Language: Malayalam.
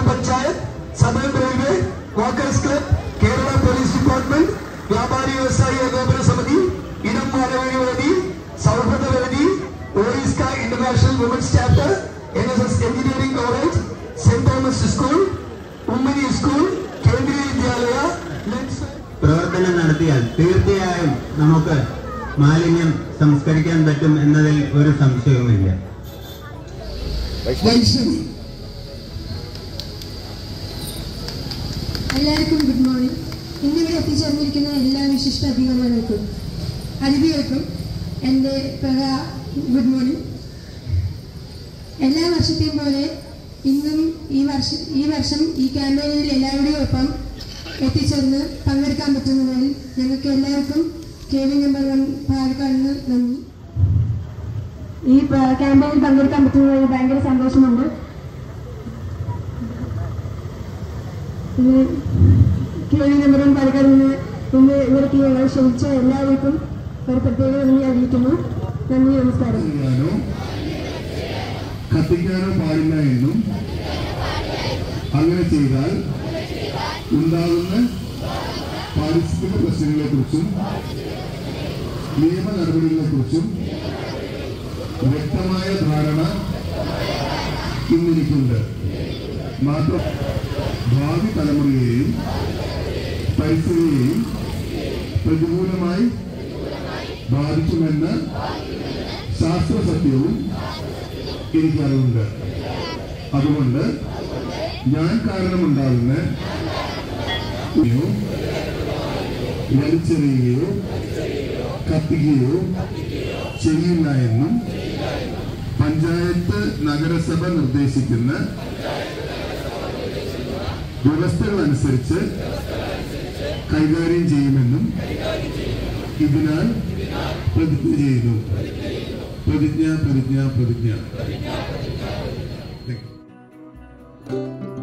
ഗ്രാമപഞ്ചായത്ത് സമയം railway walkers club Kerala police department വ്യാപാരി വ്യവസായി ഏകോപന സമിതി ഇടം മാനവിക വേദി സൗഹൃദ വേദി OISCA international women's chapter N S S engineering college Saint Thomas school Ummini school Kendriya Vidyalaya lens പ്രവർത്തനം നടത്തിയാൽ തീർച്ചയായും നമുക്ക് മാലിന്യം സംസ്കരിക്കാൻ പറ്റും എന്നതിൽ ഒരു സംശയവുമില്ല വൈഷ്ണവി എല്ലാവർക്കും ഗുഡ് മോർണിംഗ് ഇന്നിവിടെ എത്തിച്ചേർന്നിരിക്കുന്ന എല്ലാ വിശിഷ്ട അഭിമാനങ്ങൾക്കും അതിഥികൾക്കും എൻ്റെ പ്രക ഗുഡ് മോർണിംഗ് എല്ലാ വർഷത്തെയും പോലെ ഇന്നും ഈ വർഷം ഈ വർഷം ഈ ക്യാമ്പയിനിൽ എല്ലാവരുടെയും ഒപ്പം എത്തിച്ചേർന്ന് പങ്കെടുക്കാൻ പറ്റുന്നതിൽ ഞങ്ങൾക്ക് എല്ലാവർക്കും കെ വി നമ്പർ വൺ പാലക്കാടിന് നന്ദി ഈ പ- ക്യാമ്പയിനിൽ പങ്കെടുക്കാൻ പറ്റുന്നതിൽ ഭയങ്കര സന്തോഷമുണ്ട് ഇത് കേവി നമ്പറും പാലക്കാട് നിന്ന് ഇന്ന് ഇവിടേക്ക് ഞങ്ങൾ ക്ഷണിച്ച എല്ലാവർക്കും ഒരു പ്രത്യേക നന്ദി അറിയിക്കുന്നു നന്ദി നമസ്കാരം ചെയ്യാനോ കത്തിക്കാനോ പാടില്ല എന്നും അങ്ങനെ ചെയ്താൽ ഉണ്ടാകുന്ന പാരിസ്ഥിതിക പ്രശ്നങ്ങളെ കുറിച്ചും നിയമ നടപടികളെ കുറിച്ചും വ്യക്തമായ ധാരണ ഇന്നെനിക്കുണ്ട് മാത്രം ഭാവി തലമുറയെയും പരിസ്ഥിതിയെയും പ്രതികൂലമായി ബാധിക്കുമെന്ന് ശാസ്ത്ര സത്യവും എനിക്കറിവുണ്ട് അതുകൊണ്ട് ഞാൻ കാരണമുണ്ടാകുന്ന യോ, വലിച്ചെറിയുകയോ കത്തിക്കുകയോ ചെയ്യില്ല എന്നും പഞ്ചായത്ത് നഗരസഭ നിർദ്ദേശിക്കുന്ന വ്യവസ്ഥകൾ അനുസരിച്ച് കൈകാര്യം ചെയ്യുമെന്നും ഇതിനാൽ പ്രതിജ്ഞ ചെയ്യുന്നു പ്രതിജ്ഞ പ്രതിജ്ഞ പ്രതിജ്ഞ Thank you.